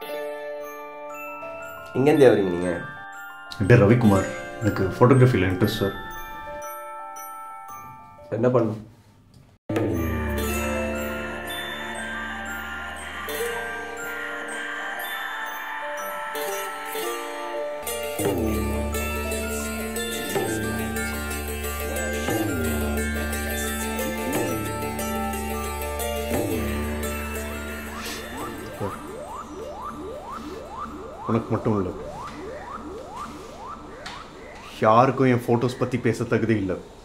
எங்கேருந்து வரீங்க நீங்கள் என் பேர் ரவிக்குமார் எனக்கு ஃபோட்டோகிராஃபியில் இன்ட்ரெஸ்ட் சார் என்ன பண்ணும் உனக்கு மட்டும் இல்லை யாருக்கும் என் ஃபோட்டோஸ் பற்றி பேச தகுதி இல்லை